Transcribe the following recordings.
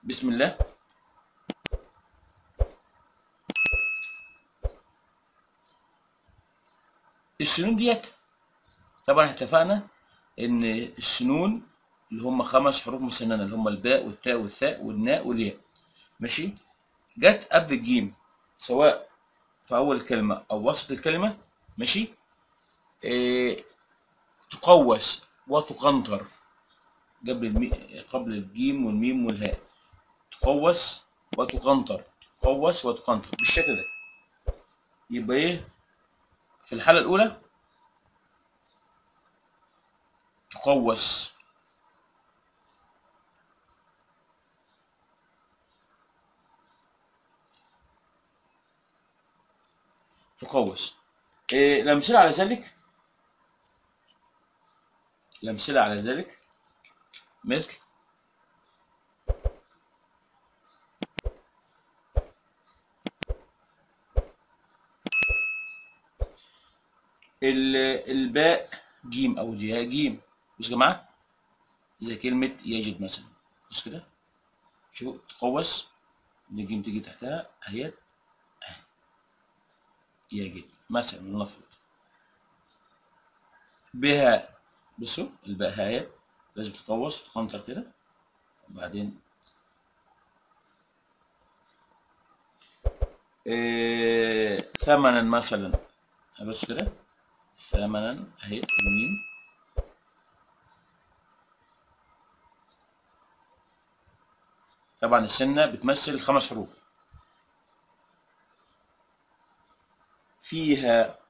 بسم الله السنون ديت طبعا اتفقنا ان السنون اللي هم خمس حروف مسننه اللي هم الباء والتاء والثاء والناء والياء ماشي جت قبل الجيم سواء في اول الكلمه او وسط الكلمه ماشي إيه تقوس وتقنطر قبل المي... قبل الجيم والميم والهاء تقوس وتقنطر تقوس وتقنطر بالشكل ده يبقى ايه في الحالة الأولى تقوس تقوس إيه الأمثلة على ذلك الأمثلة على ذلك مثل ال- الباء جيم او الياء جيم بص يا جماعه زي كلمه يجد مثلا بص كده شوف تقوس الجيم تيجي تحتها اهيت اهي يجد مثلا نفرض بها بصوا الباء هايت لازم تقوس تقنطر كده وبعدين إيه ثمنا مثلا بص كده ثمنا اهي الميم طبعا السنة بتمثل خمس حروف فيها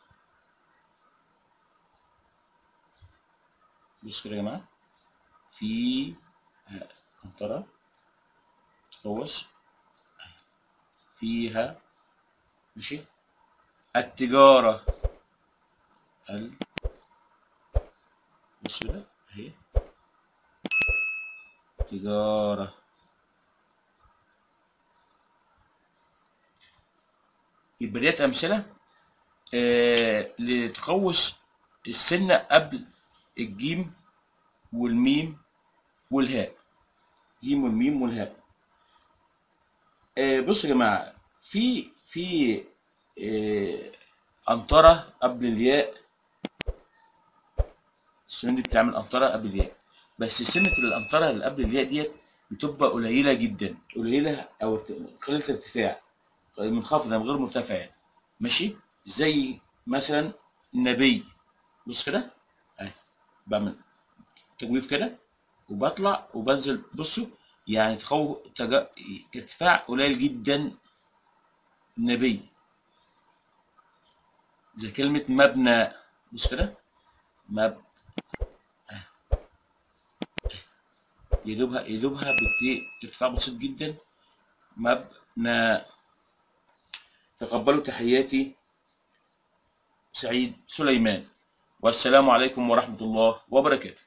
بص كده يا جماعة في قنطرة تقوس فيها ماشي التجارة ال بص كده اهي تجارة يبقى ديت أمثلة آه لتقوس السنة قبل الجيم والميم والهاء جيم والميم والهاء آه بصوا يا جماعة في في آه أنطرة قبل الياء السنون دي بتعمل أنطرة قبل الياء بس سنة الأنطرة اللي قبل الياء ديت بتبقى قليلة جدا قليلة أو قليلة ارتفاع منخفضة غير مرتفعة ماشي زي مثلا نبي بص كده اهي بعمل تجويف كده وبطلع وبنزل بصوا يعني تخو تج... ارتفاع قليل جدا نبي زي كلمة مبنى بص كده مب يدوبها يدوبها بارتفاع بسيط جدا مبنى تقبلوا تحياتي سعيد سليمان والسلام عليكم ورحمة الله وبركاته